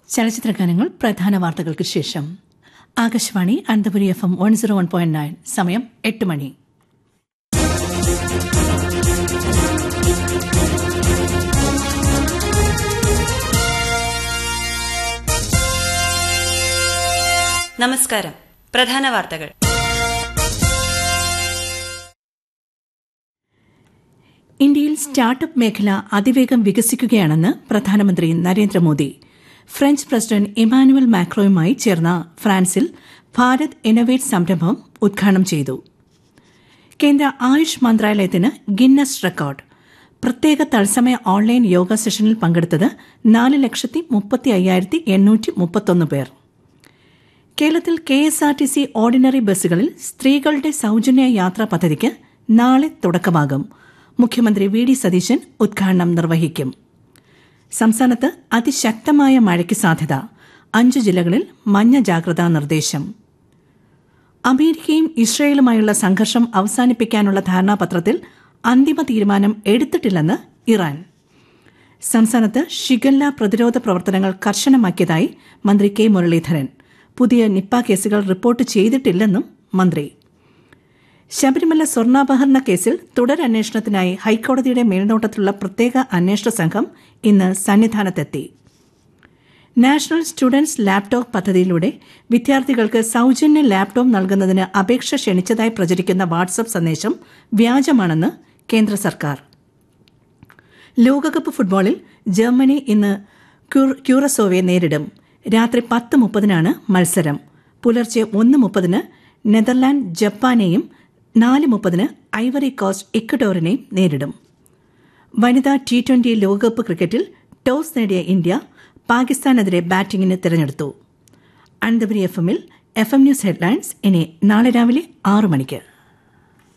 ചലച്ചിത്രഗാനങ്ങൾ പ്രധാന വാർത്തകൾക്ക് ശേഷം Akashvani Ananthapuri F M one zero one point nine സമയം എട്ട് മണി നമസ്കാരം പ്രധാന വാർത്തകൾ ഇന്ത്യയിൽ സ്റ്റാർട്ടപ്പ് മേഖല അതിവേഗം വികസിക്കുകയാണെന്ന് പ്രധാനമന്ത്രി നരേന്ദ്രമോദി ഫ്രഞ്ച് പ്രസിഡന്റ് ഇമാനുവൽ മാക്രോയുമായി ചേർന്ന ഫ്രാൻസിൽ ഭാരത് ഇന്നൊവേറ്റ് സംരംഭം ഉദ്ഘാടനം ചെയ്തു കേന്ദ്ര ആയുഷ് മന്ത്രാലയത്തിന് ഗിന്നസ് റെക്കോർഡ് പ്രത്യേക തത്സമയ ഓൺലൈൻ യോഗ സെഷനിൽ പങ്കെടുത്തത് നാല് ലക്ഷത്തി മുപ്പത്തി അയ്യായിരത്തി എണ്ണൂറ്റി മുപ്പത്തൊന്ന് പേർ കേരളത്തിൽ K S R T C ordinary ബസ്സുകളിൽ സ്ത്രീകളുടെ സൌജന്യ യാത്രാ പദ്ധതിക്ക് നാളെ തുടക്കമാകും മുഖ്യമന്ത്രി വി ഡി സതീശൻ ഉദ്ഘാടനം നിർവഹിക്കും സംസ്ഥാനത്ത് അതിശക്തമായ മഴയ്ക്ക് സാധ്യത അഞ്ചു ജില്ലകളിൽ മഞ്ഞ ജാഗ്രതാ നിർദ്ദേശം അമേരിക്കയും ഇസ്രയേലുമായുള്ള സംഘർഷം അവസാനിപ്പിക്കാനുള്ള ധാരണാപത്രത്തിൽ അന്തിമ തീരുമാനം എടുത്തിട്ടില്ലെന്ന് ഇറാൻ സംസ്ഥാനത്ത് ഷിഗല്ല പ്രതിരോധ പ്രവർത്തനങ്ങൾ കർശനമാക്കിയതായി മന്ത്രി കെ മുരളീധരൻ പുതിയ നിപ്പ കേസുകൾ റിപ്പോർട്ട് ചെയ്തിട്ടില്ലെന്നും മന്ത്രി ശബരിമല സ്വർണ്ണാപഹരണ കേസിൽ തുടരന്വേഷണത്തിനായി ഹൈക്കോടതിയുടെ മേൽനോട്ടത്തിലുള്ള പ്രത്യേക അന്വേഷണ സംഘം ഇന്ന് സന്നിധാനത്തെത്തി നാഷണൽ സ്റ്റുഡൻസ് ലാപ്ടോപ്പ് പദ്ധതിയിലൂടെ വിദ്യാർത്ഥികൾക്ക് സൌജന്യ ലാപ്ടോപ്പ് നൽകുന്നതിന് അപേക്ഷ ക്ഷണിച്ചതായി പ്രചരിക്കുന്ന വാട്സ്ആപ്പ് സന്ദേശം വ്യാജമാണെന്ന് കേന്ദ്ര സർക്കാർ ലോകകപ്പ് ഫുട്ബോളിൽ ജർമ്മനി ഇന്ന് ക്യൂറസോവയെ നേരിടും രാത്രി പത്ത് മുപ്പതിനാണ് മത്സരം പുലർച്ചെ ഒന്ന് മുപ്പതിന് നെതർലാൻഡ് ജപ്പാനെയും നാല് മുപ്പതിന് ഐവറി കോസ്റ്റ് ഇക്വഡോറിനെയും നേരിടും വനിതാ ടി ട്വന്റി ലോകകപ്പ് ക്രിക്കറ്റിൽ ടോസ് നേടിയ ഇന്ത്യ പാകിസ്ഥാനെതിരെ ബാറ്റിംഗിന് തിരഞ്ഞെടുത്തു അനന്തപുരി എഫ് എമ്മിൽ എഫ് എം ന്യൂസ് ഹെഡ്ലൈൻസ് ഇനി നാളെ രാവിലെ ആറു മണിക്ക്